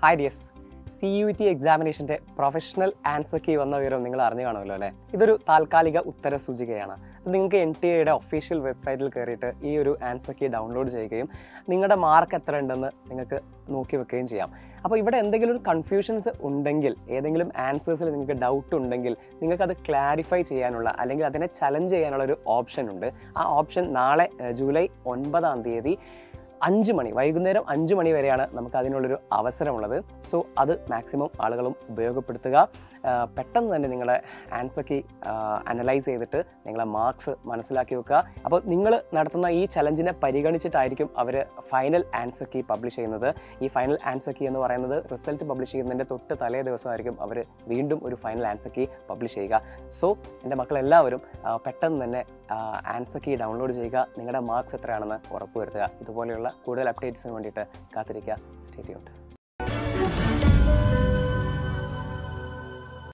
hi dears C U T എക്സാമിനേഷൻ്റെ professional answer key വന്ന വിവരം നിങ്ങൾ അറിഞ്ഞു കാണുമല്ലോ അല്ലേ ഇതൊരു താൽക്കാലിക ഉത്തര സൂചികയാണ് അത് നിങ്ങൾക്ക് എൻ ടി എയുടെ ഒഫീഷ്യൽ വെബ്സൈറ്റിൽ കയറിയിട്ട് ഈ ഒരു ആൻസർ കീ ഡൗൺലോഡ് ചെയ്യുകയും നിങ്ങളുടെ മാർക്ക് എത്ര ഉണ്ടെന്ന് നിങ്ങൾക്ക് നോക്കി വെക്കുകയും ചെയ്യാം അപ്പോൾ ഇവിടെ എന്തെങ്കിലും ഒരു കൺഫ്യൂഷൻസ് ഉണ്ടെങ്കിൽ ഏതെങ്കിലും ആൻസേഴ്സിൽ നിങ്ങൾക്ക് ഡൗട്ട് ഉണ്ടെങ്കിൽ നിങ്ങൾക്ക് അത് ക്ലാരിഫൈ ചെയ്യാനുള്ള അല്ലെങ്കിൽ അതിനെ ചലഞ്ച് ചെയ്യാനുള്ള ഒരു ഓപ്ഷൻ ഉണ്ട് ആ ഓപ്ഷൻ നാളെ ഏഹ്, ജൂലൈ ഒൻപതാം തീയതി അഞ്ച് മണി വൈകുന്നേരം അഞ്ച് മണി വരെയാണ് നമുക്ക് അതിനുള്ളൊരു അവസരമുള്ളത് സോ അത് മാക്സിമം ആളുകളും ഉപയോഗപ്പെടുത്തുക ആ, പെട്ടെന്ന് തന്നെ നിങ്ങളെ ആൻസർ കീ അനലൈസ് ചെയ്തിട്ട് നിങ്ങളെ മാർക്സ് മനസ്സിലാക്കി വെക്കുക അപ്പോൾ നിങ്ങൾ നടത്തുന്ന ഈ ചലഞ്ചിനെ പരിഗണിച്ചിട്ടായിരിക്കും അവർ ഫൈനൽ ആൻസർ കീ പബ്ലിഷ് ചെയ്യുന്നത് ഈ ഫൈനൽ ആൻസർ കീ എന്ന് പറയുന്നത് റിസൾട്ട് പബ്ലിഷ് ചെയ്യുന്നതിൻ്റെ തൊട്ട് തലേ ദിവസമായിരിക്കും അവർ വീണ്ടും ഒരു ഫൈനൽ ആൻസർ കീ പബ്ലിഷ് ചെയ്യുക സോ എൻ്റെ മക്കളെല്ലാവരും ആ, പെട്ടെന്ന് തന്നെ ആൻസർ കീ ഡൗൺലോഡ് ചെയ്യുക നിങ്ങളുടെ മാർക്സ് എത്രയാണെന്ന് ഉറപ്പുവരുത്തുക ഇതുപോലെയുള്ള കൂടുതൽ അപ്ഡേറ്റ്സിന് വേണ്ടിയിട്ട് കാത്തിരിക്കുക സ്റ്റേറ്റ്